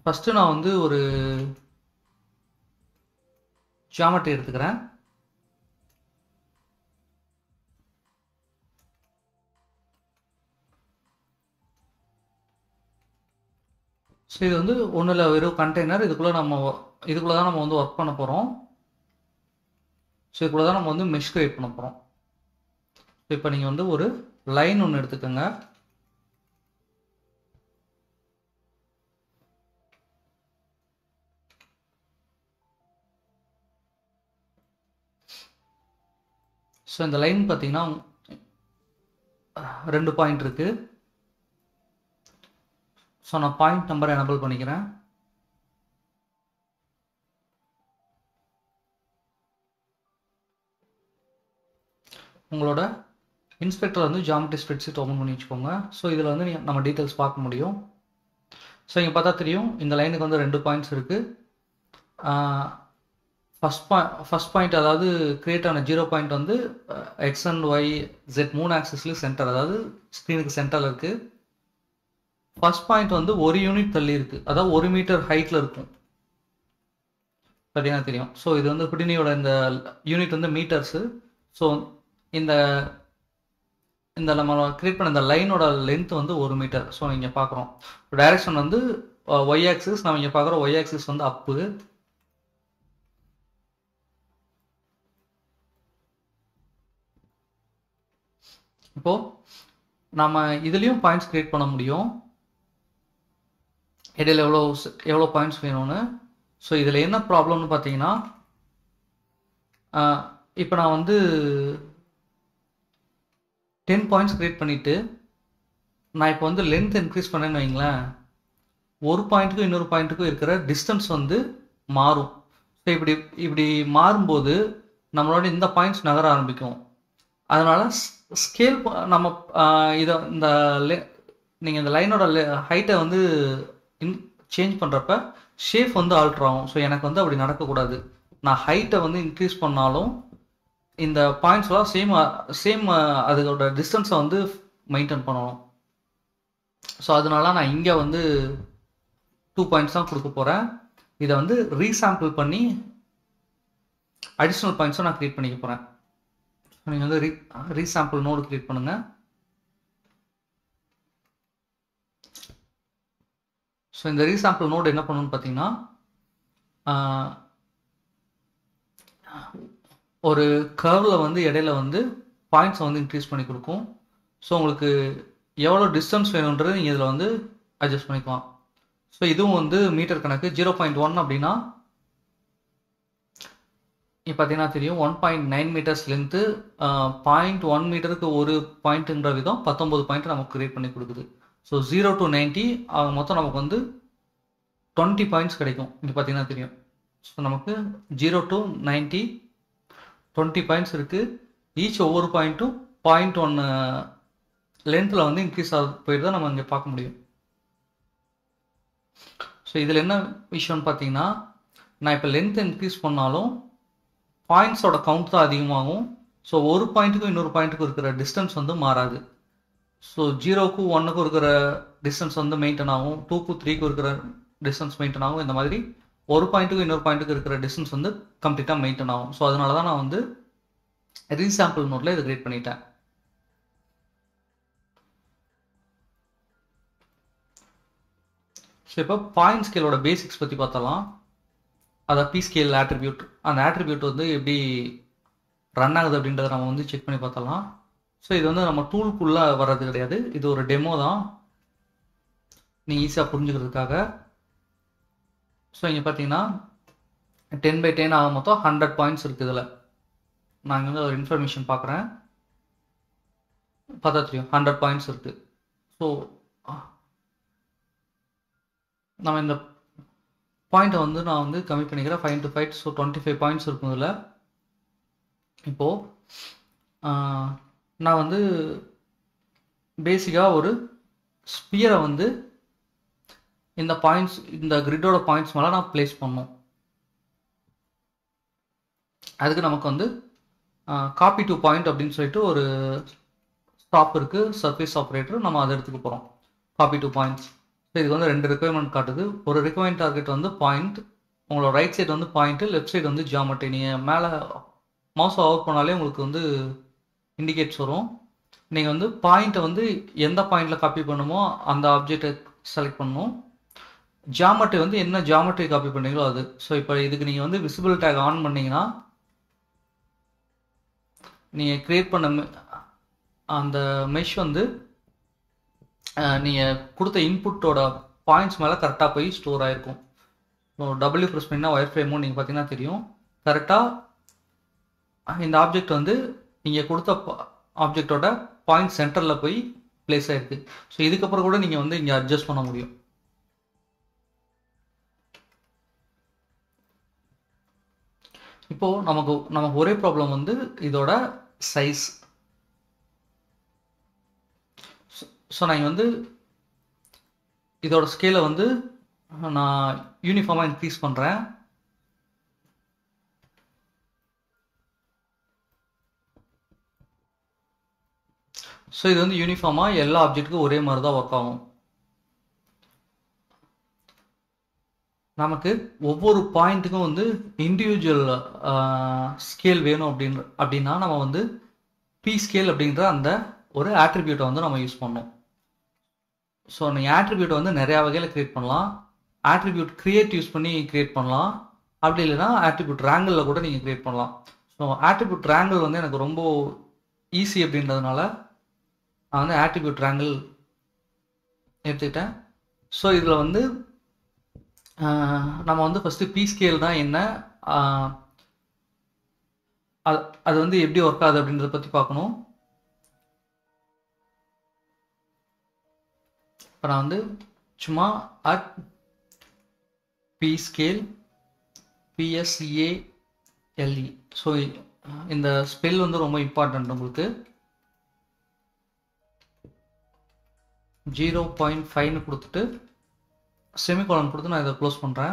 first நான் வந்து ஒரு ஜியாமெட்ரி எடுத்துக்கிறேன் ஸோ இது வந்து ஒன்றும் இல்லை வெறும் கண்டெய்னர் இதுக்குள்ளே நம்ம இதுக்குள்ளே தான் நம்ம வந்து ஒர்க் பண்ண போகிறோம் ஸோ இதுக்குள்ளே தான் நம்ம வந்து மெஷ் கிரியேட் பண்ண போகிறோம் ஸோ இப்போ நீங்கள் வந்து ஒரு லைன் ஒன்று எடுத்துக்கோங்க ஸோ இந்த லைன் பார்த்தீங்கன்னா ரெண்டு பாயிண்ட் இருக்குது ஸோ நான் பாயிண்ட் நம்பரை எனபிள் பண்ணிக்கிறேன் உங்களோட இன்ஸ்பெக்டர் வந்து ஜாமெட்ரி ஸ்ப்ரெட்ஷீட் ஓப்பன் பண்ணி வச்சுக்கோங்க ஸோ இதில் வந்து நீங்க- நம்ம டீட்டெயில்ஸ் பார்க்க முடியும் ஸோ இங்கே பார்த்தா தெரியும் இந்த லைனுக்கு வந்து ரெண்டு பாயிண்ட்ஸ் இருக்குது ஃபஸ்ட் பாயிண்ட் ஃபஸ்ட் பாயிண்ட் அதாவது கிரியேட் ஆன ஜீரோ பாயிண்ட் வந்து எக்ஸ் அண்ட் ஒய் ஜெட் மூணு ஆக்சஸ்லேயும் சென்டர் அதாவது ஸ்க்ரீனுக்கு சென்டரில் இருக்குது ஃபர்ஸ்ட் பாயிண்ட் வந்து ஒரு யூனிட் தள்ளி இருக்குது அதாவது ஒரு மீட்டர் ஹைட்டில் இருக்கும் பார்த்தீங்கன்னா தெரியும் ஸோ இது வந்து ஹுடினியோட இந்த யூனிட் வந்து மீட்டர்ஸு ஸோ இந்த இந்த நம்ம கிரியேட் பண்ண இந்த லைனோட லென்த் வந்து ஒரு மீட்டர் ஸோ இங்கே பார்க்குறோம் டைரக்ஷன் வந்து ஒய் ஆக்சிஸ் நம்ம இங்கே பார்க்குறோம் ஒய் ஆக்சிஸ் வந்து அப்பு இப்போ நம்ம இதுலேயும் பாயிண்ட்ஸ் கிரியேட் பண்ண முடியும் இடையில எவ்வளோ எவ்வளோ பாயிண்ட்ஸ் வேணும்னு ஸோ இதில் என்ன ப்ராப்ளம்னு பார்த்தீங்கன்னா இப்போ நான் வந்து டென் பாயிண்ட்ஸ் கிரியேட் பண்ணிவிட்டு நான் இப்போ வந்து லென்த் இன்க்ரீஸ் பண்ணேன்னு வைங்களேன் ஒரு பாயிண்ட்டுக்கும் இன்னொரு பாயிண்ட்டுக்கும் இருக்கிற டிஸ்டன்ஸ் வந்து மாறும் ஸோ இப்படி இப்படி மாறும்போது நம்மளோட இந்த பாயிண்ட்ஸ் நகர ஆரம்பிக்கும் அதனால ஸ்கேல் நம்ம ஆஹ், இதை இந்த நீங்கள் இந்த லைனோட ஹைட்டை வந்து இன் சேஞ்ச் பண்ணுறப்ப ஷேப் வந்து ஆல்ட்ரு ஆகும் ஸோ எனக்கு வந்து அப்படி நடக்கக்கூடாது நான் ஹைட்டை வந்து இன்க்ரீஸ் பண்ணாலும் இந்த பாயிண்ட்ஸ்லாம் சேம் சேம் அதோட டிஸ்டன்ஸை வந்து மெயின்டைன் பண்ணணும் ஸோ அதனால நான் இங்கே வந்து டூ பாயிண்ட்ஸ் தான் கொடுக்க போகிறேன் இதை வந்து ரீசாம்பிள் பண்ணி அடிஷ்னல் பாயிண்ட்ஸும் நான் க்ரியேட் பண்ணிக்க போகிறேன் நீங்கள் வந்து ரீ ரீசாம்பிள் நோடு க்ரியேட் பண்ணுங்கள் ஸோ இந்த ரீசாம்பிள் நோடு என்ன பண்ணணும்னு பார்த்தீங்கன்னா ஆஹ், ஒரு கர்வில் வந்து இடையில வந்து பாயிண்ட்ஸை வந்து இன்க்ரீஸ் பண்ணி கொடுக்கும் ஸோ உங்களுக்கு எவ்வளோ டிஸ்டன்ஸ் வேணுன்றது நீங்கள் இதில் வந்து அட்ஜஸ்ட் பண்ணிக்கலாம் ஸோ இதுவும் வந்து மீட்டர் கணக்கு ஜீரோ பாயிண்ட் ஒன் அப்படின்னா இப்போ பார்த்தீங்கன்னா தெரியும் one point nine metres length point one மீட்டருக்கு ஒரு பாயிண்ட்டுன்ற விதம் பத்தொம்பது பாயிண்ட் நமக்கு கிரியேட் பண்ணி கொடுக்குது ஸோ ஜீரோ டு நைன்ட்டி மொத்தம் நமக்கு வந்து டுவெண்ட்டி பாயிண்ட்ஸ் கிடைக்கும் இங்கே பார்த்தீங்கன்னா தெரியும் ஸோ நமக்கு zero to ninety twenty points இருக்குது ஈச் ஒவ்வொரு பாயிண்ட்டும் பாயிண்ட் ஒன் லென்த்தில் வந்து இன்க்ரீஸ் ஆக போயிட்டு தான் நம்ம இங்கே பார்க்க முடியும் ஸோ இதில் என்ன விஷயம்னு பார்த்தீங்கன்னா நான் இப்போ லென்த் இன்க்ரீஸ் பண்ணாலும் பாயிண்ட்ஸோட கவுண்ட் தான் அதிகமாகும் ஸோ ஒரு பாயிண்ட்டுக்கும் இன்னொரு பாயிண்ட்டுக்கும் இருக்கிற டிஸ்டன்ஸ் வந்து மாறாது ஸோ ஜீரோக்கும் ஒன்னுக்கும் இருக்கிற டிஸ்டன்ஸ் வந்து மெயின்டைன் ஆகும் டூக்கும் த்ரீக்கும் இருக்கிற டிஸ்டன்ஸ் மெயின்டைன் ஆகும் இந்த மாதிரி ஒரு பாயிண்ட்டுக்கும் இன்னொரு பாயிண்ட்டுக்கு இருக்கிற டிஸ்டன்ஸ் வந்து கம்ப்ளீட்டாக மெயின்டைன் ஆகும் ஸோ அதனால தான் நான் வந்து ரீசாம்பிள் நோட்டில் இதை கிரியேட் பண்ணிட்டேன் ஸோ இப்போ பாயிண்ட் ஸ்கேலோட பேசிக்ஸ் பற்றி பார்த்தலாம் அதான் பி ஸ்கேல் ஆட்ரிபியூட் அந்த ஆட்ரிபியூட் வந்து எப்படி ரன் ஆகுது அப்படின்றத நம்ம வந்து செக் பண்ணி பார்த்தலாம் ஸோ இது வந்து நம்ம டூலுக்குள்ளே வர்றது கிடையாது இது ஒரு டெமோ தான் நீங்கள் ஈஸியாக புரிஞ்சுக்கிறதுக்காக ஸோ இங்கே பார்த்தீங்கன்னா டென் பை டென் ஆக மொத்தம் ஹண்ட்ரட் பாயிண்ட்ஸ் இருக்குது இதில் நான் இங்கே வந்து ஒரு இன்ஃபர்மேஷன் பார்க்குறேன் பார்த்தா தெரியும் ஹண்ட்ரட் பாயிண்ட்ஸ் இருக்குது ஸோ நம்ம இந்த பாயிண்ட்டை வந்து நான் வந்து கம்மி பண்ணிக்கிறேன் five to five so twenty five points இருக்கும் இதில் இப்போது நான் வந்து பேசிக்காக ஒரு ஸ்பியரை வந்து இந்த பாயிண்ட்ஸ் இந்த கிரிட்டோட பாயிண்ட்ஸ் மேலே நான் ப்ளேஸ் பண்ணணும் அதுக்கு நமக்கு வந்து காப்பி டு பாயிண்ட் அப்படின்னு சொல்லிட்டு ஒரு ஸ்டாப் இருக்குது சர்ஃபேஸ் ஆப்ரேட்டர் நம்ம அதை எடுத்துக்க போகிறோம் காப்பி டு பாயிண்ட்ஸ் இதுக்கு வந்து ரெண்டு ரெக்குவயர்மெண்ட் காட்டுது ஒரு ரெக்குவயர்மெண்ட் டார்கெட் வந்து பாயிண்ட் உங்களோட ரைட் சைடு வந்து பாயிண்ட்டு லெஃப்ட் சைடு வந்து ஜியாமெட்ரி நீங்கள் மேலே மவுஸ் ஓவர் பண்ணாலே உங்களுக்கு வந்து இண்டிகேட்ஸ் வரும் நீங்கள் வந்து பாயிண்ட்டை வந்து எந்த பாயிண்டில் காப்பி பண்ணுமோ அந்த ஆப்ஜெக்டை செலக்ட் பண்ணணும் ஜியாமெட்ரி வந்து என்ன ஜியாமெட்ரி காப்பி பண்ணீங்களோ அது ஸோ இப்போ இதுக்கு நீங்கள் வந்து விசிபிள் டேக் ஆன் பண்ணீங்கன்னா நீங்கள் க்ரியேட் பண்ண me- அந்த மெஷ் வந்து நீங்கள் கொடுத்த இன்புட்டோட பாயிண்ட்ஸ் மேலே கரெக்டாக போய் ஸ்டோர் ஆகிருக்கும் ஸோ டபிள்யூ ப்ரெஸ் பண்ணினா ஒயர் ஃப்ரேமும் நீங்கள் பார்த்தீங்கன்னா தெரியும் கரெக்டாக இந்த ஆப்ஜெக்ட் வந்து நீங்கள் கொடுத்த ஆப்ஜெக்டோட பாயிண்ட் சென்டரில் போய் பிளேஸ் ஆயிருக்கு ஸோ இதுக்கப்புறம் கூட நீங்கள் வந்து இங்கே அட்ஜஸ்ட் பண்ண முடியும் இப்போ நமக்கு நமக்கு ஒரே ப்ராப்ளம் வந்து இதோட சைஸ் ஸோ நான் இங்க வந்து இதோட ஸ்கேலை வந்து நான் யூனிஃபார்மாக இன்க்ரீஸ் பண்ணுறேன் ஸோ இது வந்து யூனிஃபார்மாக எல்லா ஆப்ஜெக்ட்டுக்கும் ஒரே மாதிரி தான் ஒர்க் ஆகும் நமக்கு ஒவ்வொரு பாயிண்ட்டுக்கும் வந்து இண்டிவிஜுவல் ஸ்கேல் வேணும் அப்படின்ற அப்படின்னா நம்ம வந்து பி ஸ்கேல் அப்படின்ற அந்த ஒரு ஆட்ரிபியூட்டை வந்து நம்ம யூஸ் பண்ணோம் ஸோ நீங்கள் ஆட்ரிபியூட்டை வந்து நிறையா வகையில் க்ரியேட் பண்ணலாம் ஆட்ரிபியூட் கிரியேட் யூஸ் பண்ணி க்ரியேட் பண்ணலாம் அப்படி இல்லைன்னா ஆட்ரிபியூட் ரேங்கிளில் கூட நீங்கள் க்ரியேட் பண்ணலாம் ஸோ ஆட்ரிபியூட் ரேங்கிள் வந்து எனக்கு ரொம்ப ஈஸி அப்படின்றதுனால நான் வந்து ஆட்ரிபியூட் ரேங்கிள் எடுத்துக்கிட்டேன் ஸோ இதில் வந்து ஆஹ், நம்ம வந்து ஃபஸ்ட்டு பி ஸ்கேல் தான் என்ன ஆஹ், அது அது வந்து எப்படி ஒர்க் ஆகுது அப்படின்றத பற்றி பார்க்கணும் இப்போ நான் வந்து சும்மா at P scale PSALE so இந்த ஸ்பெல் வந்து ரொம்ப இம்பார்ட்டன்ட் உங்களுக்கு ஜீரோ பாயிண்ட் ஃபைவ்னு கொடுத்துட்டு செமிகாலன் கொடுத்து நான் இதை க்ளோஸ் பண்ணுறேன்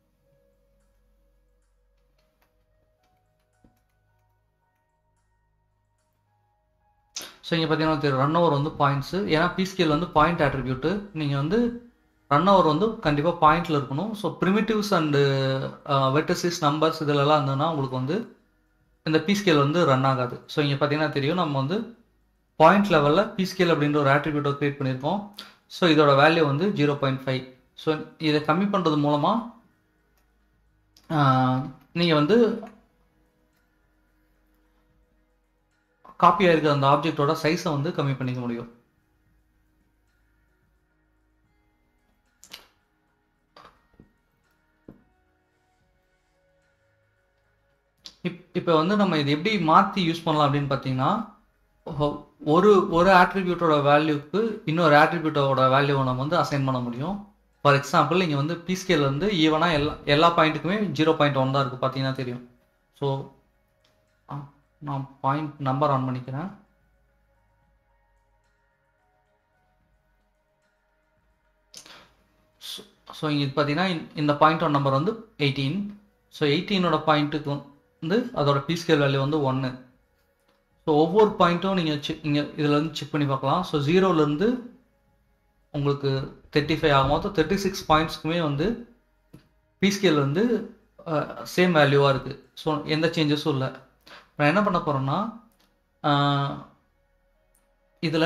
ஸோ இங்கே பார்த்தீங்கன்னா தெரியும் ரன் ஓவர் வந்து பாயிண்ட்ஸு ஏன்னா பி ஸ்கேல் வந்து பாயிண்ட் ஆட்ரிபியூட்டு நீங்கள் வந்து ரன் ஓவர் வந்து கண்டிப்பாக பாயிண்டில் இருக்கணும் so primitives and vertices numbers இதிலெல்லாம் இருந்ததுன்னா உங்களுக்கு வந்து இந்த பி ஸ்கேல் வந்து ரன் ஆகாது ஸோ இங்கே பார்த்தீங்கன்னா தெரியும் நம்ம வந்து பாயிண்ட் லெவலில் பி ஸ்கேல் அப்படின்ற ஒரு ஆட்ரிபியூட்டை க்ரியேட் பண்ணியிருக்கோம் ஸோ இதோட வேல்யூ வந்து ஜீரோ பாயிண்ட் ஃபைவ் ஸோ இதை கம்மி பண்ணுறது மூலமாக நீங்கள் வந்து காப்பி ஆயிருக்கிற அந்த ஆப்ஜெக்டோட சைஸை வந்து கம்மி பண்ணிக்க முடியும் இப் இப்போ வந்து நம்ம இது எப்படி மாற்றி யூஸ் பண்ணலாம் அப்படின்னு பார்த்தீங்கன்னா ஒ- ஒரு ஒரு ஆட்ரிபியூட்டோட வேல்யூக்கு இன்னொரு ஆட்ரிபியூட்டோட வேல்யூவை நம்ம வந்து அசைன் பண்ண முடியும் ஃபார் எக்ஸாம்பிள் இங்கே வந்து பி ஸ்கேல் வந்து ஈவனாக எல்லா எல்லா பாயிண்ட்டுக்குமே ஜீரோ பாயிண்ட் ஒன் தான் இருக்குது பார்த்தீங்கன்னா தெரியும் ஸோ நான் பாயிண்ட் நம்பர் ஆன் பண்ணிக்கிறேன் ஸோ இங்கே பார்த்தீங்கன்னா இந்த- இந்த பாயிண்டோட நம்பர் வந்து எயிட்டீன் ஸோ எயிட்டீனோட பாயிண்ட்டுக்கு வந்து அதோட பி ஸ்கேல் வேல்யூ வந்து ஒன்று ஸோ ஒவ்வொரு பாயிண்ட்டும் நீங்கள் செக் இங்கே இதில் வந்து செக் பண்ணி பார்க்கலாம் ஸோ ஜீரோலேருந்து உங்களுக்கு தேர்ட்டி ஃபைவ் ஆகும் மொத்தம் தேர்ட்டி சிக்ஸ் பாயிண்ட்ஸ்க்குமே வந்து பி ஸ்கேல் வந்து சேம் வேல்யூவாக இருக்குது ஸோ எந்த சேஞ்சஸும் இல்லை நான் என்ன பண்ண போகிறேன்னா இதில்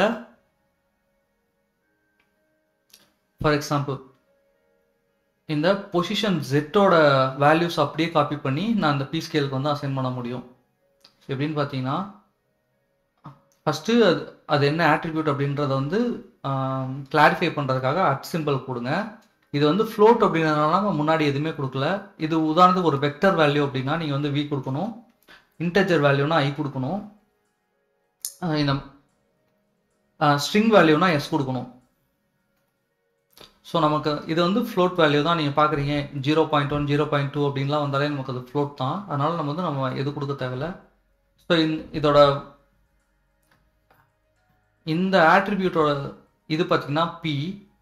ஃபார் எக்ஸாம்பிள் இந்த பொசிஷன் ஜெட்டோட வேல்யூஸ் அப்படியே காப்பி பண்ணி நான் அந்த பி ஸ்கேலுக்கு வந்து அசைன் பண்ண முடியும் எப்படின்னு பார்த்தீங்கன்னா ஃபஸ்ட்டு அது அது என்ன ஆட்ரிபியூட் அப்படின்றத வந்து கிளாரிஃபை பண்ணுறதுக்காக அட் சிம்பிள் கொடுங்க இது வந்து ஃப்ளோட் அப்படின்றதுனால நம்ம முன்னாடி எதுவுமே கொடுக்கல இது உதாரணத்துக்கு ஒரு வெக்டர் வேல்யூ அப்படின்னா நீங்கள் வந்து வி கொடுக்கணும் இன்டெஜர் வேல்யூனா ஐ கொடுக்கணும் அஹ் இந்த ஸ்ட்ரிங் வேல்யூனா எஸ் கொடுக்கணும் ஸோ நமக்கு இது வந்து ஃப்ளோட் வேல்யூ தான் நீங்கள் பார்க்குறீங்க zero point one zero point two அப்படின்லாம் வந்தாலே நமக்கு அது ஃப்ளோட் தான் அதனால நம்ம வந்து நம்ம எது கொடுக்க தேவையில்ல ஸோ இதோட இந்த ஆட்ரிபியூட்டோட இது பார்த்தீங்கன்னா பி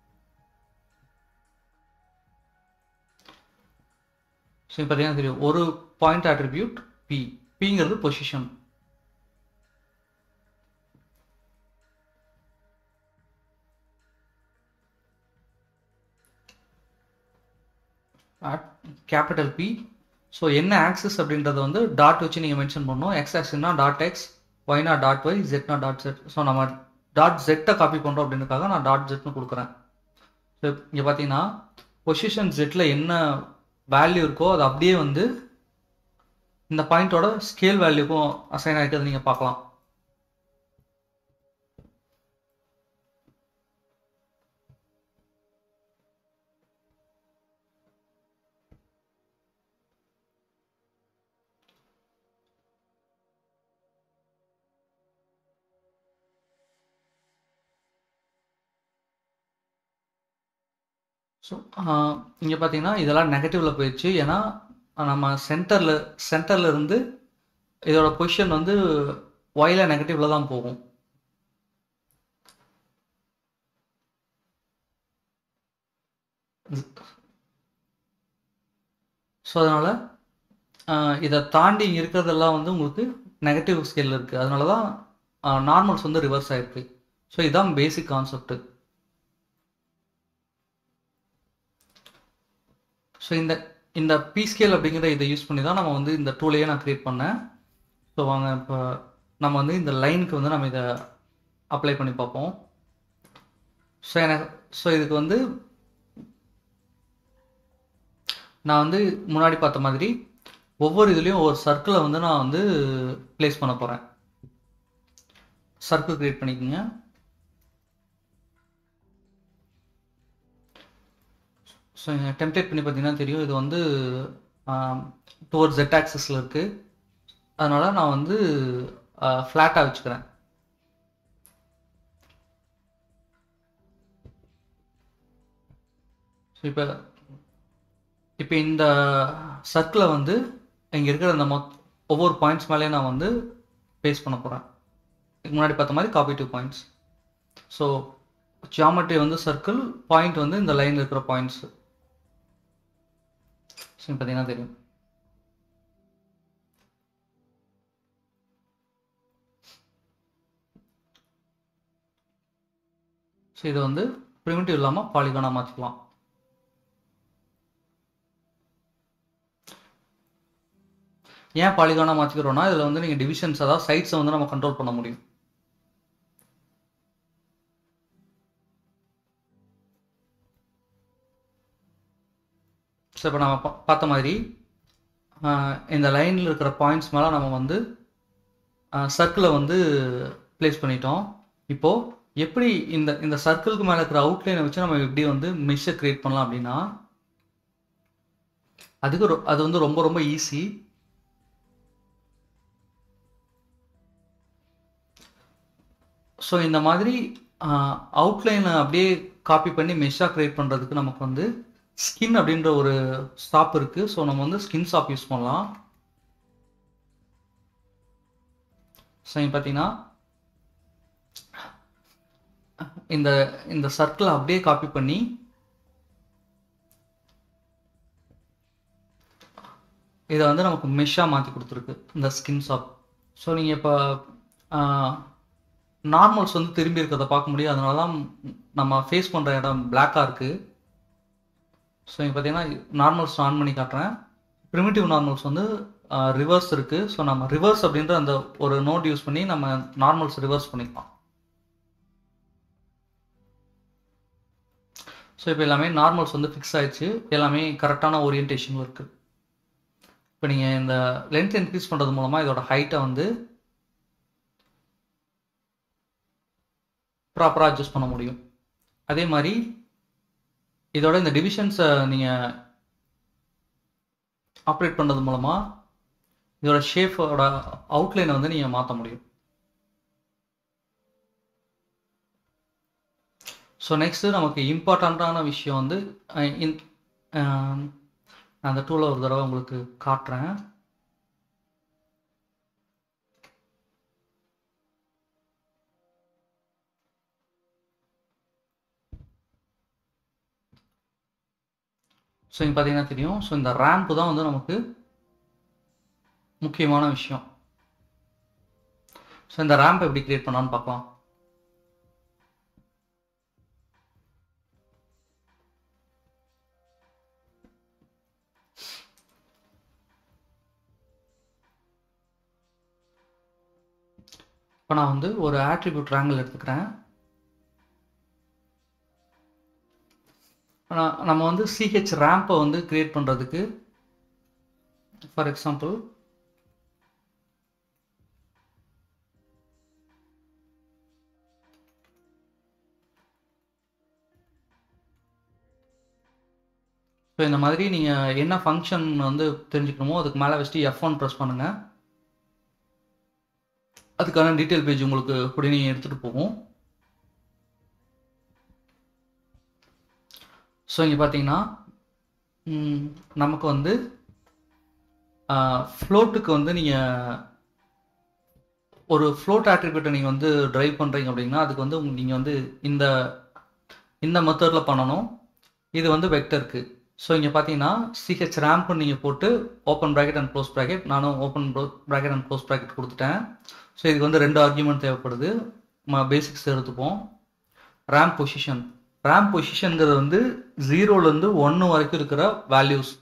ஸோ பார்த்தீங்கன்னா தெரியும் ஒரு பாயிண்ட் ஆட்ரிபியூட் பி பிங்கிறது பொசிஷன் கேபிட்டல் பி ஸோ என்ன ஆக்சஸ் அப்படின்றத வந்து டாட் வச்சு நீங்கள் மென்ஷன் பண்ணணும் எக்ஸ் ஆக்சிஸ்னா டாட் எக்ஸ் ஒய்னா டாட் ஒய் ஜெட்னா டாட் ஜெட் ஸோ நம்ம டாட் ஜெட்டை காப்பி பண்ணுறோம் அப்படின்றதுக்காக நான் டாட் ஜெட்னு கொடுக்குறேன் ஸோ இங்கே பார்த்தீங்கன்னா பொசிஷன் ஜெட்டில் என்ன வேல்யூ இருக்கோ அது அப்படியே வந்து இந்த பாயிண்டோட ஸ்கேல் வேல்யூக்கும் அசைன் ஆகிருக்கிறது நீங்கள் பார்க்கலாம் ஸோ இங்கே பார்த்தீங்கன்னா இதெல்லாம் நெகட்டிவில் போயிடுச்சு ஏன்னா நம்ம சென்டரில் சென்டரில் இருந்து இதோட பொசிஷன் வந்து ஒயில நெகட்டிவில் தான் போகும் ஸோ அதனால் இதை தாண்டி இருக்கிறதெல்லாம் வந்து உங்களுக்கு நெகட்டிவ் ஸ்கேல் இருக்குது அதனால தான் நார்மல்ஸ் வந்து ரிவர்ஸ் ஆயிருக்கு ஸோ இதுதான் பேசிக் கான்செப்ட்டு ஸோ இந்த இந்த பி ஸ்கேல் அப்படிங்கிற இதை யூஸ் பண்ணி தான் நம்ம வந்து இந்த டூலையே நான் க்ரியேட் பண்ணேன் ஸோ வாங்க இப்போ நம்ம வந்து இந்த லைனுக்கு வந்து நம்ம இதை அப்ளை பண்ணி பார்ப்போம் ஸோ எனக்கு ஸோ இதுக்கு வந்து நான் வந்து முன்னாடி பார்த்த மாதிரி ஒவ்வொரு இதுலேயும் ஒரு சர்க்கிளை வந்து நான் வந்து ப்ளேஸ் பண்ண போகிறேன் சர்க்கிள் க்ரியேட் பண்ணிக்கோங்க ஸோ டெம்ப்ளேட் பண்ணி பார்த்தீங்கன்னா தெரியும் இது வந்து டுவர்ட்ஸ் ஜெட் ஆக்சஸில் இருக்குது அதனால் நான் வந்து ஃப்ளாட்டாக வச்சுக்கிறேன் ஸோ இப்போ இப்போ இந்த சர்க்கிளை வந்து இங்கே இருக்கிற இந்த மொத் ஒவ்வொரு பாயிண்ட்ஸ் மேலேயும் நான் வந்து பேஸ் பண்ண போகிறேன் இதுக்கு முன்னாடி பார்த்த மாதிரி copy to points so geometry வந்து சர்க்கிள் பாயிண்ட் வந்து இந்த லைனில் இருக்கிற பாயிண்ட்ஸ் ஸோ பார்த்தீங்கன்னா தெரியும் ஸோ இதை வந்து ப்ரிமிட்டிவ் இல்லாமல் பாலிகானாக மாற்றிக்கலாம் ஏன் பாலிகானாக மாற்றிக்கிறோன்னா இதில் வந்து நீங்கள் டிவிஷன்ஸ் அதாவது சைட்ஸை வந்து நம்ம கண்ட்ரோல் பண்ண முடியும் ஸோ இப்போ நம்ம பார்த்த மாதிரி இந்த லைனில் இருக்கிற பாயிண்ட்ஸ் மேலே நம்ம வந்து சர்க்கிளை வந்து ப்ளேஸ் பண்ணிட்டோம் இப்போது எப்படி இந்த இந்த சர்க்கிளுக்கு மேலே இருக்கிற அவுட்லைனை வச்சு நம்ம எப்படி வந்து மெஷ்ஷை க்ரியேட் பண்ணலாம் அப்படின்னா அதுக்கு அது வந்து ரொம்ப ரொம்ப ஈஸி ஸோ இந்த மாதிரி அவுட்லைனை அப்படியே காப்பி பண்ணி மெஷ்ஷாக க்ரியேட் பண்ணுறதுக்கு நமக்கு வந்து ஸ்கின் அப்படின்ற ஒரு ஸ்டாப் இருக்குது ஸோ நம்ம வந்து ஸ்கின் ஸ்டாப் யூஸ் பண்ணலாம் ஸோ இங்கே பார்த்தீங்கன்னா இந்த இந்த சர்க்கிளை அப்படியே காப்பி பண்ணி இதை வந்து நமக்கு மெஷ்ஷாக மாற்றி கொடுத்துருக்கு இந்த ஸ்கின் ஷாப் ஸோ நீங்கள் இப்போ நார்மல்ஸ் வந்து திரும்பி இருக்கிறத பார்க்க முடியும் அதனால தான் நம்ம ஃபேஸ் பண்ணுற இடம் பிளாக்காக இருக்குது ஸோ இங்கே பார்த்தீங்கன்னா நார்மல்ஸ் ஆன் பண்ணி காட்டுறேன் ப்ரிமிட்டிவ் நார்மல்ஸ் வந்து ரிவர்ஸ் இருக்குது ஸோ நம்ம ரிவர்ஸ் அப்படின்ற அந்த ஒரு நோட் யூஸ் பண்ணி நம்ம நார்மல்ஸ் ரிவர்ஸ் பண்ணிக்கலாம் ஸோ இப்போ எல்லாமே நார்மல்ஸ் வந்து ஃபிக்ஸ் ஆயிடுச்சு எல்லாமே கரெக்டான ஓரியன்டேஷனில் இருக்குது இப்போ நீங்கள் இந்த லென்த் இன்க்ரீஸ் பண்ணுறது மூலமாக இதோட ஹைட்டை வந்து ப்ராப்பராக அட்ஜஸ்ட் பண்ண முடியும் அதே மாதிரி இதோட இந்த டிவிஷன்ஸை நீங்கள் ஆப்ரேட் பண்ணுறது மூலமாக இதோட ஷேஃபோட அவுட்லைனை வந்து நீங்கள் மாற்ற முடியும் ஸோ நெக்ஸ்ட்டு நமக்கு இம்பார்ட்டண்ட்டான விஷயம் வந்து நான் அந்த டூலை ஒரு தடவை உங்களுக்கு காட்டுறேன் ஸோ இங்கே பார்த்தீங்கன்னா தெரியும் ஸோ இந்த ரேம்ப் தான் வந்து நமக்கு முக்கியமான விஷயம் ஸோ இந்த ரேம்ப் எப்படி கிரியேட் பண்ணலான்னு பார்க்கலாம் இப்போ நான் வந்து ஒரு ஆட்ரிபியூட் ட்ராங்கிள் எடுத்துக்கிறேன் நான் நம்ம வந்து சிஹெச் ரேம்பை வந்து கிரியேட் பண்ணுறதுக்கு ஃபார் எக்ஸாம்பிள் ஸோ இந்த மாதிரி நீங்கள் என்ன ஃபங்க்ஷன் வந்து தெரிஞ்சுக்கணுமோ அதுக்கு மேலே வச்சுட்டு எஃப் ஒன் ப்ரெஸ் பண்ணுங்கள் அதுக்கான டீட்டெயில் பேஜ் உங்களுக்கு உடனே எடுத்துகிட்டு போகும் ஸோ இங்கே பார்த்தீங்கன்னா நமக்கு வந்து ஃப்ளோட்டுக்கு வந்து நீங்கள் ஒரு ஃப்ளோட் ஆட்ரிபியூட்டை நீங்கள் வந்து ட்ரைவ் பண்ணுறீங்க அப்படின்னா அதுக்கு வந்து நீங்கள் வந்து இந்த இந்த மெத்தடில் பண்ணணும் இது வந்து வெக்டருக்கு ஸோ இங்கே பார்த்தீங்கன்னா சிஹெச் ரேம்ப்னு நீங்கள் போட்டு open bracket and close bracket நானும் open bracket and close bracket கொடுத்துட்டேன் ஸோ இதுக்கு வந்து ரெண்டு ஆர்குமெண்ட் தேவைப்படுது நம்ம பேசிக்ஸ் எடுத்துப்போம் ரேம் பொசிஷன் ரேம் பொசிஷனுங்கிறது வந்து ஜீரோலேருந்து ஒன்று வரைக்கும் இருக்கிற வேல்யூஸ்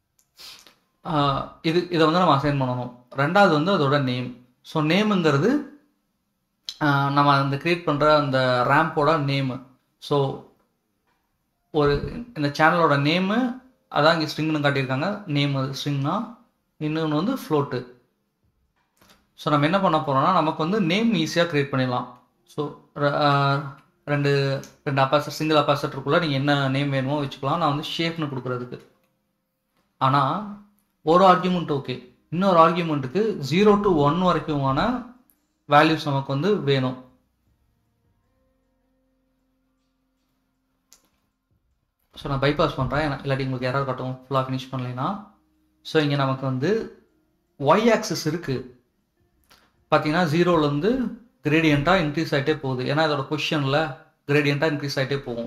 இது இதை வந்து நம்ம அசைன் பண்ணணும் ரெண்டாவது வந்து அதோட நேம் ஸோ நேமுங்கிறது நம்ம அந்த க்ரியேட் பண்ணுற அந்த ரேம்போட நேமு ஸோ ஒரு இந்த சேனலோட நேமு அதான் இங்கே ஸ்ட்ரிங்னு காட்டியிருக்காங்க நேம் அது ஸ்ட்ரிங்னா இன்னொன்று வந்து ஃப்ளோட்டு ஸோ நம்ம என்ன பண்ண போகிறோம்னா நமக்கு வந்து நேம் ஈஸியாக க்ரியேட் பண்ணிடலாம் ஸோ ரெண்டு ரெண்டு அப்பாசர் சிங்கிள் அப்பாசட்டருக்குள்ளே நீங்கள் என்ன நேம் வேணுமோ வச்சுக்கலாம் நான் வந்து ஷேப்னு கொடுக்குறதுக்கு ஆனால் ஒரு ஆர்கியூமெண்ட் ஓகே இன்னொரு ஆர்கியூமெண்ட்டுக்கு ஜீரோ டு ஒன் வரைக்குமான வேல்யூஸ் நமக்கு வந்து வேணும் ஸோ நான் பைபாஸ் பண்ணுறேன் இல்லாட்டி உங்களுக்கு யாராவது காட்டும் ஃபுல்லாக ஃபினிஷ் பண்ணலைன்னா ஸோ இங்கே நமக்கு வந்து ஒய் ஆக்சஸ் இருக்குது பார்த்தீங்கன்னா ஜீரோலேருந்து கிரேடியண்ட்டாக இன்க்ரீஸ் ஆகிட்டே போகுது ஏன்னா இதோட பொசிஷனில் கிரேடியண்ட்டாக இன்க்ரீஸ் ஆகிட்டே போகும்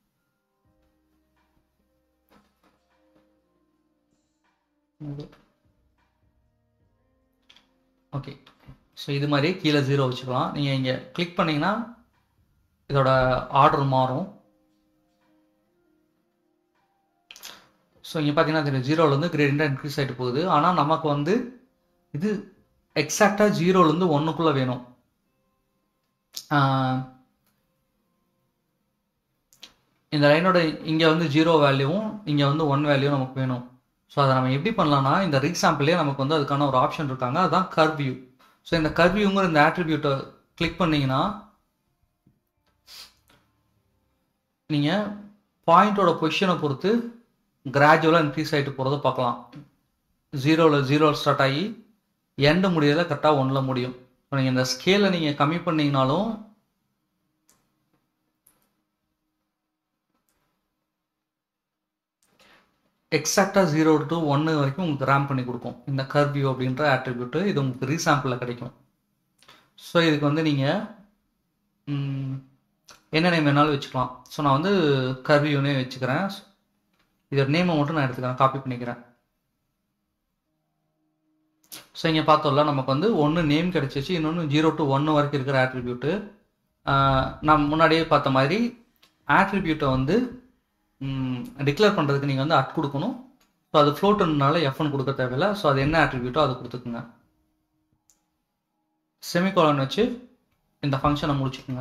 ஓகே ஸோ இது மாதிரி கீழே ஜீரோ வச்சுக்கலாம் நீங்கள் இங்கே கிளிக் பண்ணிங்கன்னா இதோட ஆர்டர் மாறும் ஸோ இங்கே பார்த்தீங்கன்னா தெரியும் ஜீரோலேருந்து கிரேடியண்ட்டாக இன்க்ரீஸ் ஆகிட்டு போகுது ஆனால் நமக்கு வந்து இது எக்ஸாக்டாக ஜீரோலேருந்து ஒன்றுக்குள்ளே வேணும் இந்த லைனோட இங்கே வந்து ஜீரோ வேல்யூவும் இங்கே வந்து ஒன் வேல்யூ நமக்கு வேணும் ஸோ அதை நம்ம எப்படி பண்ணலாம்னா இந்த ரீசாம்பிள்லேயே நமக்கு வந்து அதுக்கான ஒரு ஆப்ஷன் இருக்காங்க அதுதான் கர்வியூ ஸோ இந்த கர்வியூங்கிற இந்த ஆட்ரிபியூட்டை கிளிக் பண்ணிங்கன்னா நீங்கள் பாயிண்டோட பொசிஷனை பொறுத்து கிராஜுவலாக இன்க்ரீஸ் ஆகிட்டு போகிறத பார்க்கலாம் ஜீரோவில் ஜீரோ ஸ்டார்ட் ஆகி எண்டு முடியறத கரெக்டாக ஒன்றில் முடியும் இப்போ நீங்கள் இந்த ஸ்கேலை நீங்கள் கம்மி பண்ணிங்கனாலும் எக்ஸாக்டாக ஜீரோ டு ஒன்று வரைக்கும் உங்களுக்கு ரேம் பண்ணி கொடுக்கும் இந்த கர்வியூ அப்படின்ற ஆட்ரிபியூட்டு இது உங்களுக்கு ரீசாம்பிளில் கிடைக்கும் ஸோ இதுக்கு வந்து நீங்கள் என்ன நேம் வேணாலும் வச்சுக்கலாம் ஸோ நான் வந்து கர்வியூனே வச்சுக்கிறேன் இதோட நேமை மட்டும் நான் எடுத்துக்கிறேன் காப்பி பண்ணிக்கிறேன் ஸோ இங்கே பார்த்தோம்ல நமக்கு வந்து ஒன்று நேம் கிடச்சிச்சு இன்னொன்று ஜீரோ டு ஒன்று வரைக்கும் இருக்கிற ஆட்ரிபியூட்டு நான் முன்னாடியே பார்த்த மாதிரி ஆட்ரிபியூட்டை வந்து டிக்ளேர் பண்ணுறதுக்கு நீங்கள் வந்து அட் கொடுக்கணும் ஸோ அது ஃப்ளோட்டுனால எஃப்னு கொடுக்க தேவையில்லை ஸோ அது என்ன ஆட்ரிபியூட்டோ அதை கொடுத்துக்குங்க செமிகோலன் வச்சு இந்த ஃபங்க்ஷனை முடிச்சுக்குங்க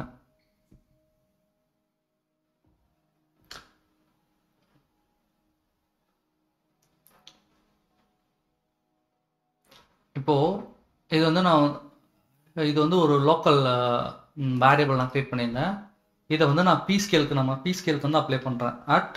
இப்போது இது வந்து நான் இது வந்து ஒரு லோக்கல் வேரியபிள் நான் க்ரியேட் பண்ணியிருந்தேன் இதை வந்து நான் பி ஸ்கேலுக்கு நம்ம பி ஸ்கேலுக்கு வந்து அப்ளை பண்ணுறேன் at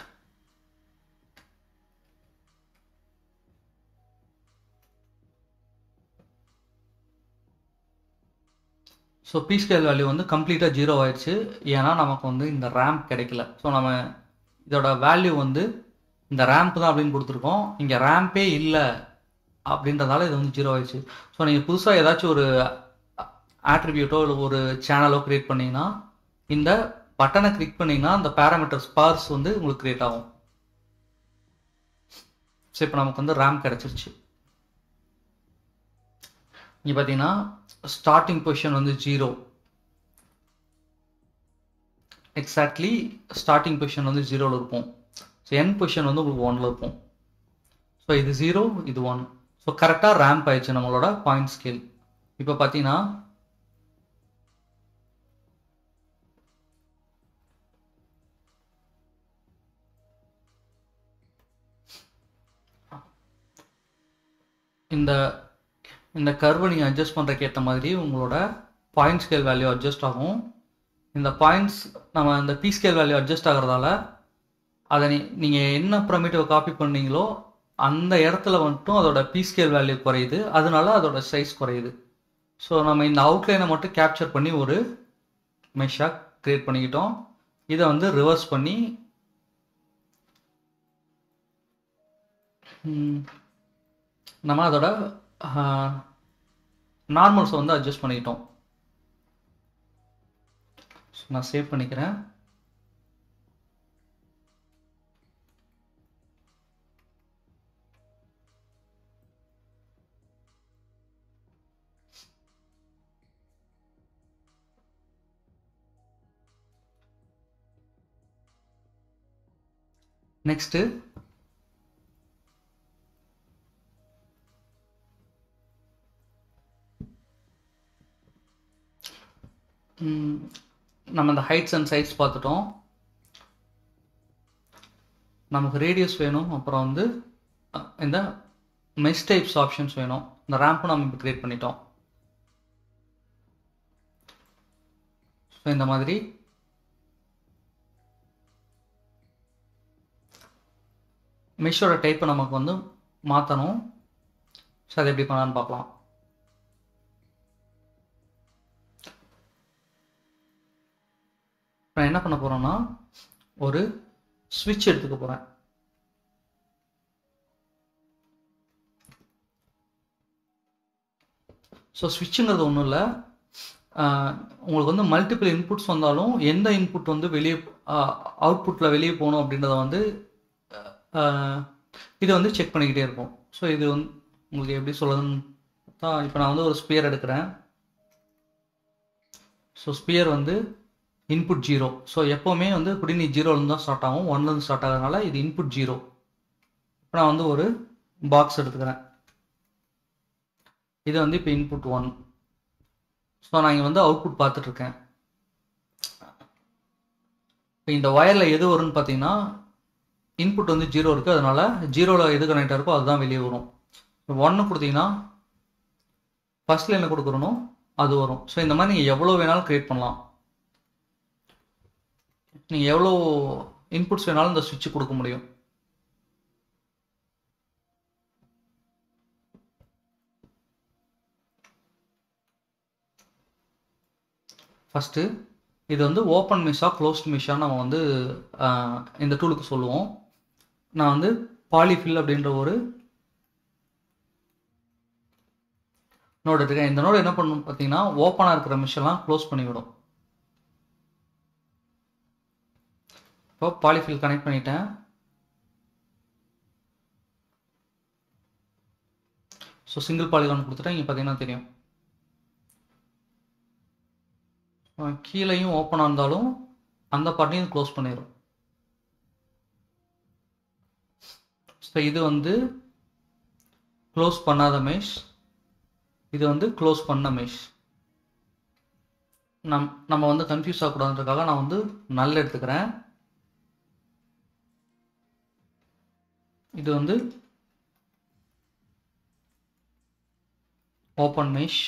so P scale value வந்து கம்ப்ளீட்டாக ஜீரோ ஆயிடுச்சு ஏன்னா நமக்கு வந்து இந்த ரேம்ப் கிடைக்கல ஸோ நம்ம இதோட வேல்யூ வந்து இந்த ரேம்ப் தான் அப்படின்னு கொடுத்துருக்கோம் இங்கே ரேம்பே இல்லை அப்படின்றதால இது வந்து ஜீரோ ஆயிடுச்சு ஸோ நீங்கள் புதுசாக ஏதாச்சும் ஒரு ஆட்ரிபியூட்டோ இல்லை ஒரு சேனலோ க்ரியேட் பண்ணிங்கன்னா இந்த பட்டனை கிளிக் பண்ணிங்கன்னா அந்த பேராமீட்டர் ஸ்பார்ஸ் வந்து உங்களுக்கு க்ரியேட் ஆகும் ஸோ இப்போ நமக்கு வந்து ரேம் கிடச்சிருச்சு இங்கே பார்த்தீங்கன்னா ஸ்டார்டிங் பொசிஷன் வந்து ஜீரோ எக்ஸாக்ட்லி ஸ்டார்டிங் பொசிஷன் வந்து ஜீரோவில் இருக்கும் ஸோ என் பொசிஷன் வந்து உங்களுக்கு ஒனில் இருக்கும் ஸோ இது ஜீரோ இது ஒன் ஸோ கரெக்டாக ரேம்ப் ஆயிடுச்சு நம்மளோட பாயிண்ட் ஸ்கேல் இப்போ பார்த்தீங்கன்னா இந்த இந்த கர்வை நீங்கள் அட்ஜஸ்ட் பண்ணுறக்கு ஏற்ற மாதிரி உங்களோட பாயிண்ட் ஸ்கேல் வேல்யூ அட்ஜஸ்ட் ஆகும் இந்த பாயிண்ட்ஸ் நம்ம இந்த பி ஸ்கேல் வேல்யூ அட்ஜஸ்ட் ஆகிறதால அதை நீ நீங்கள் என்ன ப்ரமிட்டிவை காப்பி பண்ணீங்களோ அந்த இடத்துல மட்டும் அதோட பி ஸ்கேல் வேல்யூ குறையுது அதனால அதோட சைஸ் குறையுது ஸோ நம்ம இந்த அவுட்லைனை மட்டும் கேப்சர் பண்ணி ஒரு மெஷ்ஷாக க்ரியேட் பண்ணிக்கிட்டோம் இதை வந்து ரிவர்ஸ் பண்ணி ம், நம்ம அதோட நார்மல்ஸை வந்து அட்ஜஸ்ட் பண்ணிக்கிட்டோம் So, நான் சேவ் பண்ணிக்கிறேன் நெக்ஸ்ட்டு நம்ம இந்த ஹைட்ஸ் அண்ட் சைட்ஸ் பார்த்துட்டோம் நமக்கு ரேடியஸ் வேணும் அப்புறம் வந்து அஹ், இந்த மெஷ் டைப்ஸ் ஆப்ஷன்ஸ் வேணும் இந்த ரேம்பும் நம்ம இப்போ கிரியேட் பண்ணிட்டோம் ஸோ இந்த மாதிரி மெஷ்ஷோட டைப்பை நமக்கு வந்து மாற்றணும் ஸோ அதை எப்படி பண்ணலான்னு பார்க்கலாம் நான் என்ன பண்ண போகிறேன்னா ஒரு ஸ்விட்ச் எடுத்துக்க போகிறேன் ஸோ ஸ்விட்சுங்கிறது ஒன்றும் இல்லை உங்களுக்கு வந்து மல்டிபிள் இன்புட்ஸ் வந்தாலும் எந்த இன்புட் வந்து வெளியே அவுட்புட்டில் வெளியே போகணும் அப்படின்றத வந்து ஆஹ், இதை வந்து செக் பண்ணிக்கிட்டே இருக்கும் ஸோ இது வந்து உங்களுக்கு எப்படி சொல்லுதுன்னு தான் இப்போ நான் வந்து ஒரு ஸ்பியர் எடுக்கிறேன் ஸோ ஸ்பியர் வந்து இன்புட் ஜீரோ ஸோ எப்போவுமே வந்து குடிநீ ஜீரோலேருந்து தான் ஸ்டார்ட் ஆகும் ஒன்லேருந்து ஸ்டார்ட் ஆகிறதுனால இது இன்புட் ஜீரோ இப்போ நான் வந்து ஒரு பாக்ஸ் எடுத்துக்கிறேன் இது வந்து இப்போ இன்புட் ஒன் ஸோ நான் இங்கே வந்து அவுட்புட் பார்த்துட்ருக்கேன் இப்போ இந்த ஒயரில் எது வரும்னு பார்த்தீங்கன்னா இன்புட் வந்து ஜீரோ இருக்குது அதனால ஜீரோவில் எது கனெக்ட் இருக்கோ அதுதான் வெளியே வரும் ஒன்று கொடுத்தீங்கன்னா ஃபர்ஸ்ட் லைனில் கொடுக்குறணும் அது வரும் ஸோ இந்த மாதிரி நீங்கள் எவ்வளோ வேணாலும் க்ரியேட் பண்ணலாம் நீங்கள் எவ்வளோ இன்புட்ஸ் வேணாலும் இந்த சுவிட்ச் கொடுக்க முடியும் ஃபஸ்ட்டு இது வந்து ஓப்பன் மிஷா க்ளோஸ்ட் மிஷா நம்ம வந்து ஆஹ், இந்த டூலுக்கு சொல்லுவோம் நான் வந்து பாலிஃபில் அப்படின்ற ஒரு நோட் எடுத்துக்கேன் இந்த நோடு என்ன பண்ணும் பார்த்தீங்கன்னா ஓப்பனாக இருக்கிற மிஷெல்லாம் க்ளோஸ் பண்ணிவிடும் இப்போ பாலிஃபில் கனெக்ட் பண்ணிட்டேன் ஸோ சிங்கிள் பாலிகான் கொடுத்துட்டேன் இங்கே பார்த்தீங்கன்னா தெரியும் அஹ் கீழேயும் ஓப்பனாக இருந்தாலும் அந்த பார்ட்டையும் க்ளோஸ் பண்ணிடும் ஸோ இது வந்து க்ளோஸ் பண்ணாத மெஷ் இது வந்து க்ளோஸ் பண்ண மெஷ் நம் நம்ம வந்து கன்ஃபியூஸ் ஆகக்கூடாதுன்றதுக்காக நான் வந்து நல்ல எடுத்துக்கிறேன் இது வந்து ஓப்பன் மெஷ்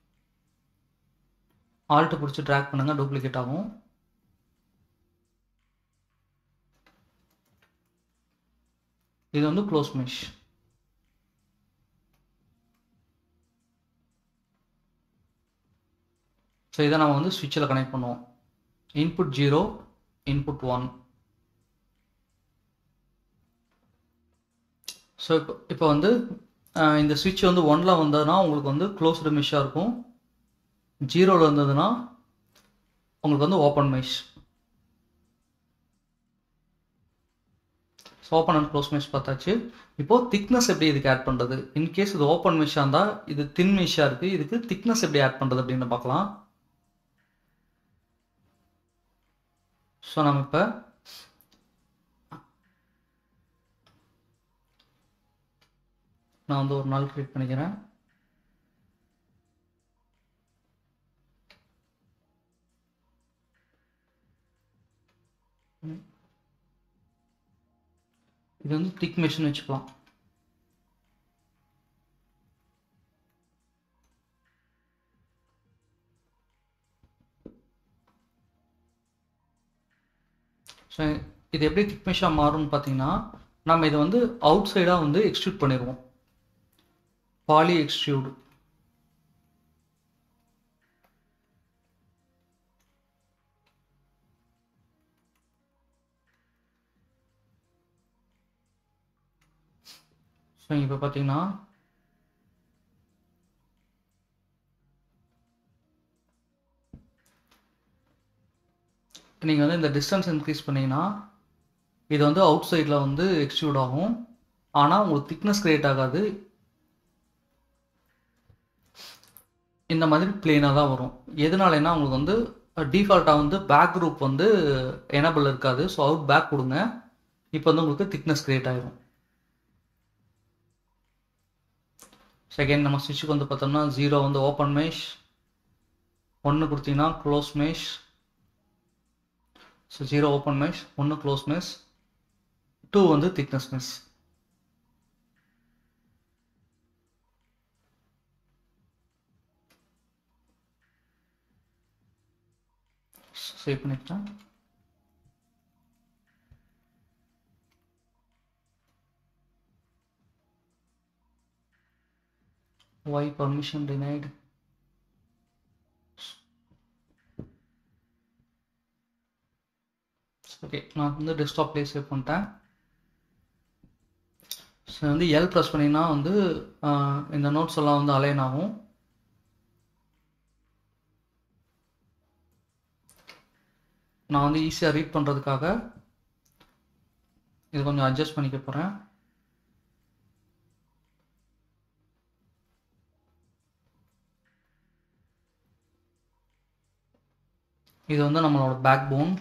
ஆல்ட்டு பிடிச்சி ட்ராக் பண்ணுங்க டூப்ளிகேட் ஆகும் இது வந்து க்ளோஸ் மெஷ் ஸோ இதை நம்ம வந்து ஸ்விட்சில் கனெக்ட் பண்ணுவோம் input zero input one so இப்போ இப்போ வந்து அஹ், இந்த ஸ்விட்ச் வந்து ஒன்ல வந்ததுன்னா உங்களுக்கு வந்து க்ளோஸ்டு மெஷ்ஷாக இருக்கும் ஜீரோவில் இருந்ததுன்னா உங்களுக்கு வந்து open mesh open and close mesh பார்த்தாச்சு இப்போ திக்னஸ் எப்படி இதுக்கு ஆட் பண்ணுறது இன்கேஸ் இது ஓப்பன் மெஷ்ஷாக இருந்தால் இது தின் மெஷ்ஷாக இருக்குது இதுக்கு திக்னஸ் எப்படி ஆட் பண்ணுறது அப்படின்னு பார்க்கலாம் ஸோ நம்ம இப்போ நான் வந்து ஒரு நாள் கிரியேட் பண்ணிக்கிறேன் இது வந்து திக் மெஷின் வச்சுக்கலாம் இது எப்படி திக் மெஷ்ஷாக மாறும்னு பார்த்தீங்கன்னா நம்ம இதை வந்து அவுட் சைடாக வந்து எக்ஸ்ட்ரூட் பண்ணிடுவோம் பாலி எக்ஸ்ட்ரூட் ஸோ இப்போ பார்த்தீங்கன்னா நீங்கள் வந்து இந்த டிஸ்டன்ஸ் இன்க்ரீஸ் பண்ணீங்கன்னா இது வந்து அவுட் சைடில் வந்து எக்ஸ்ட்ரூட் ஆகும் ஆனால் உங்களுக்கு திக்னஸ் கிரியேட் ஆகாது இந்த மாதிரி பிளெயினாக தான் வரும் எதனாலனா உங்களுக்கு வந்து டிஃபால்ட்டாக வந்து பேக் குரூப் வந்து எனபிள் இருக்காது ஸோ அவுட் பேக் கொடுங்க இப்போ வந்து உங்களுக்கு திக்னஸ் கிரியேட் ஆகிரும் செகண்ட் நம்ம ஸ்விட்சுக்கு வந்து பார்த்தோம்னா ஜீரோ வந்து ஓப்பன் மேஷ் ஒன்று கொடுத்தீங்கன்னா close mesh so zero open mesh ஒன்று க்ளோஸ் மேஷ் டூ வந்து திக்னஸ் மெஷ் சேவ் பண்ணிட்டேன் why permission denied ஓகே நான் வந்து டெஸ்க்டாப்லேயே சேவ் பண்ணிட்டேன் ஸோ வந்து எல் ப்ரெஸ் பண்ணிங்கன்னா வந்து ஆஹ், இந்த நோட்ஸ் எல்லாம் வந்து அலைன் ஆகும் நான் வந்து ஈஸியாக ரீட் பண்ணுறதுக்காக இது கொஞ்சம் அட்ஜஸ்ட் பண்ணிக்க போகிறேன் இது வந்து நம்மளோட பேக் போன்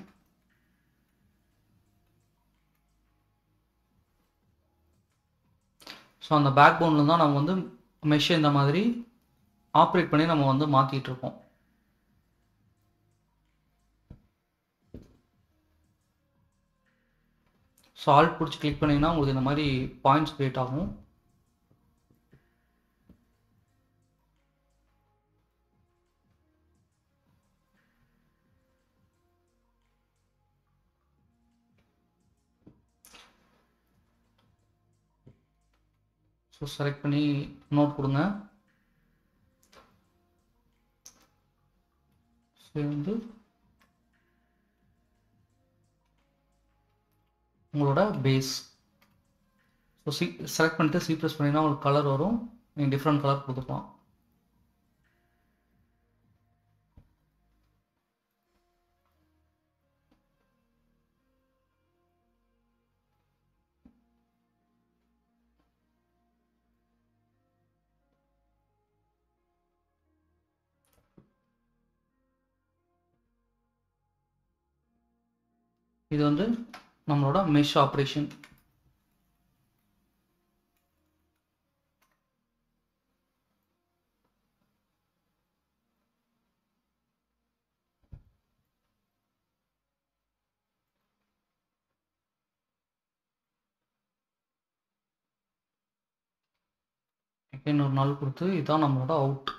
ஸோ அந்த பேக் போனில் தான் நம்ம வந்து மெஷ் இந்த மாதிரி ஆப்ரேட் பண்ணி நம்ம வந்து மாற்றிட்டு இருக்கோம் ஸோ ஆல்ட் பிடிச்சி கிளிக் பண்ணிங்கன்னா உங்களுக்கு இந்த மாதிரி பாயிண்ட்ஸ் கிரியேட் ஆகும் ஸோ செலக்ட் பண்ணி நோட் கொடுங்க ஸோ இது வந்து உங்களோட பேஸ் ஸோ சி செலக்ட் பண்ணிட்டு சி ப்ரெஸ் பண்ணிங்கன்னா உங்களுக்கு கலர் வரும் நீங்கள் டிஃப்ரெண்ட் கலர் கொடுத்துக்கலாம் இது வந்து நம்மளோட மெஷ் ஆப்ரேஷன் இன்னொரு நாள் கொடுத்து இதுதான் நம்மளோட அவுட்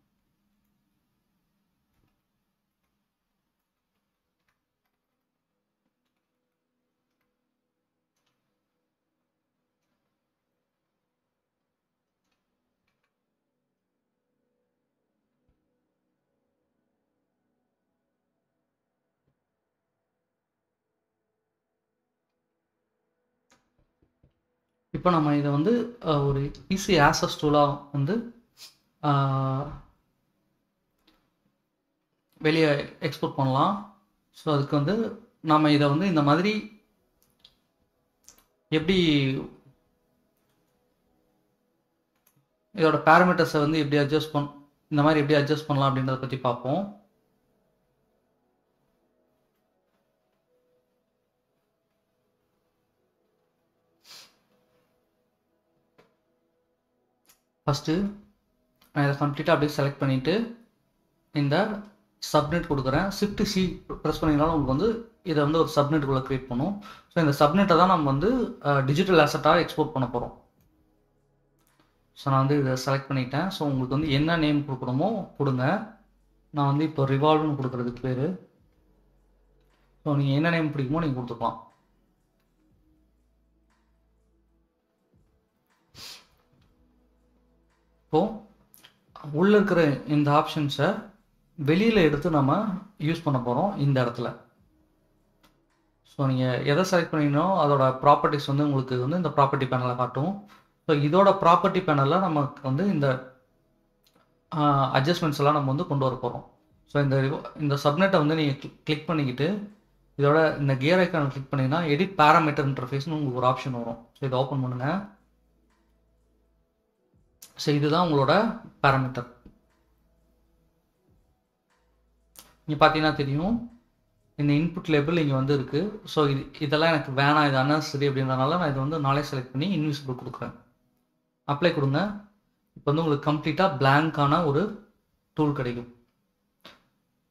இப்போ நம்ம இதை வந்து அஹ், ஒரு ஈஸி ஆசஸ் டூலாக வந்து அஹ், வெளியே எக்ஸ்போர்ட் பண்ணலாம் ஸோ அதுக்கு வந்து நம்ம இதை வந்து இந்த மாதிரி எப்படி இதோட பேராமீட்டர்ஸை வந்து எப்படி அட்ஜஸ்ட் பண் இந்த மாதிரி எப்படி அட்ஜஸ்ட் பண்ணலாம் அப்படின்றத பற்றி பார்ப்போம் ஃபஸ்ட்டு நான் இதை கம்ப்ளீட்டாக அப்படியே செலக்ட் பண்ணிவிட்டு இந்த சப்நெட் கொடுக்குறேன் ஷிஃப்ட் சி ப்ரெஸ் பண்ணிங்கனாலும் உங்களுக்கு வந்து இதை வந்து ஒரு சப்நெட்டுக்குள்ளே க்ரியேட் பண்ணும் ஸோ இந்த சப்நெட்டை தான் நம்ம வந்து டிஜிட்டல் அசட்டாக எக்ஸ்போர்ட் பண்ண போகிறோம் ஸோ நான் வந்து இதை செலக்ட் பண்ணிட்டேன் ஸோ உங்களுக்கு வந்து என்ன நேம் கொடுக்கணுமோ கொடுங்க நான் வந்து இப்போ ரிவால்வ்னு கொடுக்குறதுக்கு பேர் ஸோ நீங்கள் என்ன நேம் பிடிக்குமோ நீங்கள் கொடுத்துக்கலாம் இப்போது உள்ளே இருக்கிற இந்த ஆப்ஷன்ஸை வெளியில் எடுத்து நம்ம யூஸ் பண்ண போகிறோம் இந்த இடத்துல ஸோ நீங்கள் எதை செலக்ட் பண்ணீங்களோ அதோட ப்ராப்பர்ட்டிஸ் வந்து உங்களுக்கு வந்து இந்த ப்ராப்பர்ட்டி பேனலில் காட்டும் ஸோ இதோட ப்ராப்பர்ட்டி பேனலில் நமக்கு வந்து இந்த அட்ஜஸ்ட்மெண்ட்ஸ் எல்லாம் நம்ம வந்து கொண்டு வர போகிறோம் ஸோ இந்த இந்த சப்நெட்டை வந்து நீங்கள் கிளிக் பண்ணிக்கிட்டு இதோட இந்த கியர் ஐக்கானை கிளிக் பண்ணிங்கன்னா எடிட் பேராமீட்டர் இன்டர்ஃபேஸ்னு உங்களுக்கு ஒரு ஆப்ஷன் வரும் ஸோ இதை ஓப்பன் பண்ணுங்கள் ஸோ இதுதான் உங்களோட பேராமீட்டர் இங்கே பார்த்தீங்கன்னா தெரியும் இந்த இன்புட் லேபிள் இங்கே வந்து இருக்குது ஸோ இது இதெல்லாம் எனக்கு வேணாம் இது அன்னசரி அப்படின்றனால நான் இதை வந்து நாளே செலக்ட் பண்ணி இன்விசிபிள் கொடுக்குறேன் அப்ளை கொடுங்க இப்போ வந்து உங்களுக்கு கம்ப்ளீட்டாக பிளாங்கான ஒரு டூல் கிடைக்கும்